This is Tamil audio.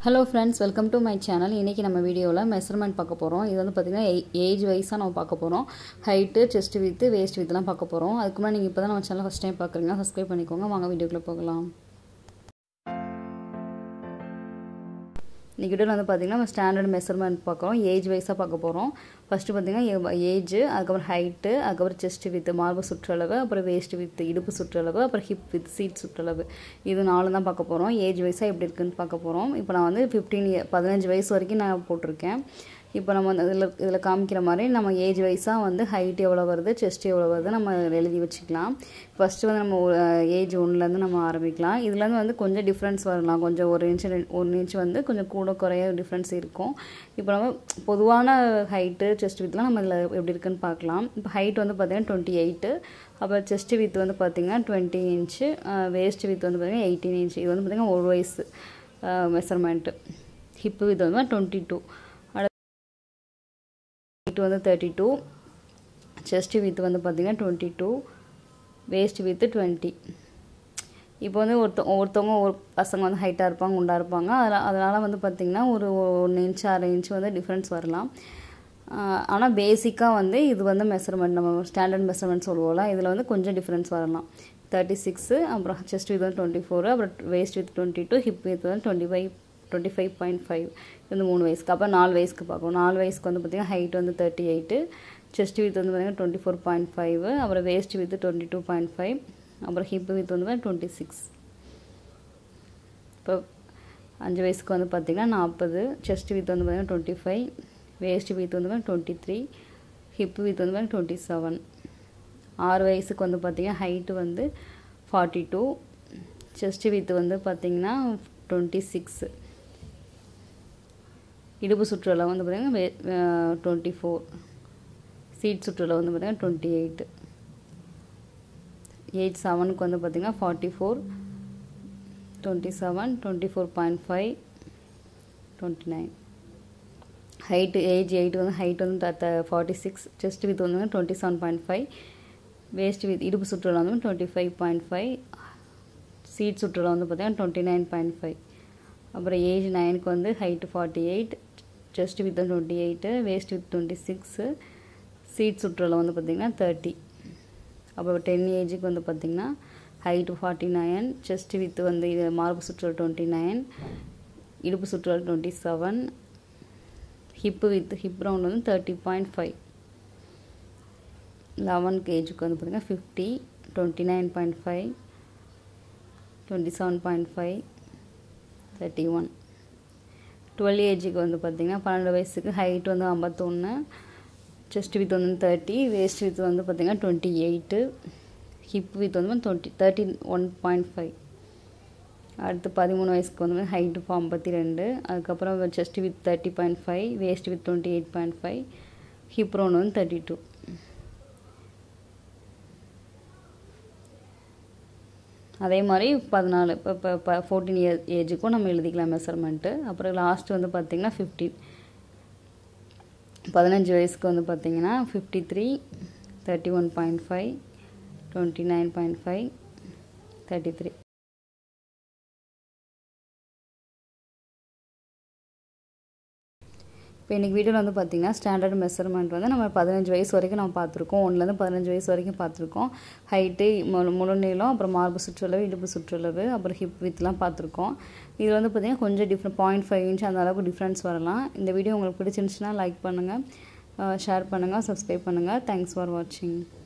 hello friends welcome to my channel இன்றைக்கி நம்ம வீடியோவில் மெஷர்மெண்ட் பார்க்க போகிறோம் இது வந்து பார்த்திங்கன்னா ஏஜ் வைஸாக நம்ம பார்க்க போகிறோம் ஹைட்டு செஸ்ட் வித்து வேஸ்ட் வித்துலாம் பார்க்க போகிறோம் அதுக்கு முன்னாடி நீங்கள் இப்போ தான் நம்ம சேனல் ஃபஸ்ட் டைம் பார்க்குறீங்க சப்ஸ்கிரைப் பண்ணிக்கோங்க வாங்க வீடியோக்குள்ளே போகலாம் இன்றைக்கி வீடியோவில் வந்து பார்த்திங்கன்னா நம்ம ஸ்டாண்டர்ட் மெஷர்மெண்ட் பார்க்குறோம் ஏஜ் வைஸாக பார்க்க போகிறோம் ஃபஸ்ட்டு பார்த்திங்கன்னா ஏஜ் அதுக்கப்புறம் ஹைட்டு அதுக்கப்புறம் செஸ்ட் வித்து மார்பு சுற்றளவு அப்புறம் வேஸ்ட் வித்து இடுப்பு சுற்றளவு அப்புறம் ஹிப் வித் சீட் சுற்றளவு இது நாலு தான் பார்க்க போகிறோம் ஏஜ் வைஸாக எப்படி இருக்குன்னு பார்க்க போகிறோம் இப்போ நான் வந்து ஃபிஃப்டீன் இயர் பதினஞ்சு வயசு வரைக்கும் நான் போட்டிருக்கேன் இப்போ நம்ம வந்து இதில் இதில் காமிக்கிற மாதிரி நம்ம ஏஜ் வைஸாக வந்து ஹைட் எவ்வளோ வருது செஸ்ட் எவ்வளோ வருது நம்ம எழுதி வச்சுக்கலாம் ஃபஸ்ட்டு வந்து நம்ம ஏஜ் ஒன்றுலேருந்து நம்ம ஆரம்பிக்கலாம் இதுலேருந்து வந்து கொஞ்சம் டிஃப்ரென்ஸ் வரலாம் கொஞ்சம் ஒரு இன்ச் ஒரு இன்ச் வந்து கொஞ்சம் கூட குறைய டிஃப்ரென்ஸ் இருக்கும் இப்போ நம்ம பொதுவான ஹைட்டு செஸ்ட் வித்லாம் நம்ம இதில் எப்படி இருக்குன்னு பார்க்கலாம் இப்போ ஹைட் வந்து பார்த்திங்கன்னா டுவெண்ட்டி எயிட்டு அப்புறம் செஸ்ட் வித் வந்து பார்த்திங்கன்னா டுவெண்ட்டி இன்ச்சு வேஸ்ட் வித் வந்து பார்த்திங்கன்னா எயிட்டீன் இன்ச் இது வந்து பார்த்திங்கன்னா ஒரு வயசு மெஷர்மெண்ட்டு ஹிப்பு வித் வந்து டுவெண்ட்டி டூ ஹைட் வந்து தேர்ட்டி டூ செஸ்ட் வித் வந்து பார்த்திங்கன்னா twenty two waist width twenty இப்போ வந்து ஒருத்த ஒருத்தவங்க ஒரு பசங்க வந்து ஹைட்டாக இருப்பாங்க குண்டாக இருப்பாங்க அதில் அதனால் வந்து பார்த்திங்கன்னா ஒரு ஒன்று இன்ச் அரை இன்ச் வந்து டிஃப்ரென்ஸ் வரலாம் ஆனால் பேசிக்காக வந்து இது வந்து மெஷர்மெண்ட் நம்ம ஸ்டாண்டர்ட் மெஷர்மெண்ட் சொல்லுவோம்ல இதில் வந்து கொஞ்சம் டிஃப்ரென்ஸ் வரலாம் தேர்ட்டி சிக்ஸு அப்புறம் செஸ்ட் வித் வந்து டுவெண்ட்டி ஃபோரு அப்புறம் waist width twenty two hip width வந்து twenty five twenty five point five இது மூணு வயசுக்கு அப்போ நாலு வயசுக்கு பார்க்கும் நாலு வயசுக்கு வந்து பார்த்திங்கன்னா ஹைட் வந்து தேர்ட்டி எயிட்டு செஸ்ட் வித் வந்து பார்த்திங்கன்னா டுவெண்ட்டி ஃபோர் பாயிண்ட் ஃபைவ் அப்புறம் waist width twenty two point five அப்புறம் ஹிப் வித் வந்து டுவெண்ட்டி சிக்ஸ் இப்போ அஞ்சு வயசுக்கு வந்து பார்த்திங்கன்னா நாற்பது செஸ்ட் வித் வந்து பார்த்திங்கன்னா டுவெண்ட்டி ஃபைவ் வேஸ்ட் வித் வந்து டுவெண்ட்டி த்ரீ ஹிப் வித் வந்து டுவெண்ட்டி செவன் ஆறு வயசுக்கு வந்து பார்த்திங்கன்னா ஹைட்டு வந்து ஃபார்ட்டி டூ செஸ்ட் வித் வந்து பார்த்திங்கன்னா டுவெண்ட்டி சிக்ஸு இடுப்பு சுற்றுலா வந்து பார்த்திங்கன்னா டுவெண்ட்டி ஃபோர் சீட் சுற்றுலா வந்து பார்த்திங்கன்னா டுவெண்ட்டி எயிட்டு எயிட் செவனுக்கு வந்து பார்த்திங்கன்னா forty four twenty seven twenty four point five twenty nine height age eight வந்து ஹைட் வந்து ஃபார்ட்டி சிக்ஸ் செஸ்ட் வித் வந்து twenty seven point five waist width இடுப்பு சுற்றுலா வந்து twenty five point five seat சுற்றுலா வந்து பார்த்திங்கன்னா டுவெண்ட்டி நைன் பாயிண்ட் ஃபைவ் அப்புறம் ஏஜ் நைனுக்கு வந்து height forty eight chest width twenty eight waist width twenty six seat சுற்றுலா வந்து பார்த்திங்கன்னா தேர்ட்டி அப்புறம் டென் ஏஜுக்கு வந்து பார்த்திங்கன்னா height forty nine chest width வந்து இது மார்பு சுற்றுலா டுவெண்ட்டி நைன் இடுப்பு சுற்றுலா twenty seven hip width hip round வந்து தேர்ட்டி பாயிண்ட் ஃபைவ் லெவன் கேஜுக்கு வந்து பார்த்திங்கன்னா fifty twenty nine point five twenty seven point five thirty one twelve ஏஜுக்கு வந்து பார்த்திங்கன்னா பன்னெண்டு வயசுக்கு ஹைட் வந்து ஐம்பத்தொன்று செஸ்ட் வித் வந்து தேர்ட்டி வேஸ்ட் வித் வந்து பார்த்திங்கன்னா டுவெண்ட்டி எயிட்டு ஹிப் வித் வந்து twenty thirty one point five அடுத்து பதிமூணு வயசுக்கு வந்து ஹைட்டு ஐம்பத்தி ரெண்டு அதுக்கப்புறம் chest width thirty point five waist width twenty eight point five hip round வந்து தேர்ட்டி டூ அதே மாதிரி பதினாலு இப்போ இப்போ இப்போ ஃபோர்டீன் இயர் ஏஜுக்கும் நம்ம எழுதிக்கலாம் மெஷர்மெண்ட்டு அப்புறம் லாஸ்ட் வந்து பார்த்திங்கன்னா ஃபிஃப்டீன் பதினஞ்சு வயசுக்கு வந்து பார்த்திங்கன்னா fifty three thirty one point five twenty nine point five thirty three இப்போ இன்றைக்கி வீடியோவில் வந்து பார்த்திங்கன்னா ஸ்டாண்டர்ட் மெஷர்மெண்ட் வந்து நம்ம பதினஞ்சு வயசு வரைக்கும் நம்ம பார்த்துருக்கோம் ஒன்றுலேருந்து பதினஞ்சு வயசு வரைக்கும் பார்த்துருக்கோம் ஹைட்டு முழு முழு நீளம் அப்புறம் மார்பு சுற்றளவு இடுப்பு சுற்றளவு அப்புறம் ஹிப் வித்லாம் பார்த்துருக்கோம் இதில் வந்து பார்த்திங்கன்னா கொஞ்சம் டிஃப்ரெண்ட் பாயிண்ட் ஃபைவ் இன்ச் அந்த அளவுக்கு டிஃப்ரென்ஸ் வரலாம் இந்த வீடியோ உங்களுக்கு பிடிச்சிருந்துச்சுன்னா லைக் பண்ணுங்கள் ஷேர் பண்ணுங்கள் சப்ஸ்கிரைப் பண்ணுங்கள் தேங்க்ஸ் ஃபார் வாட்சிங்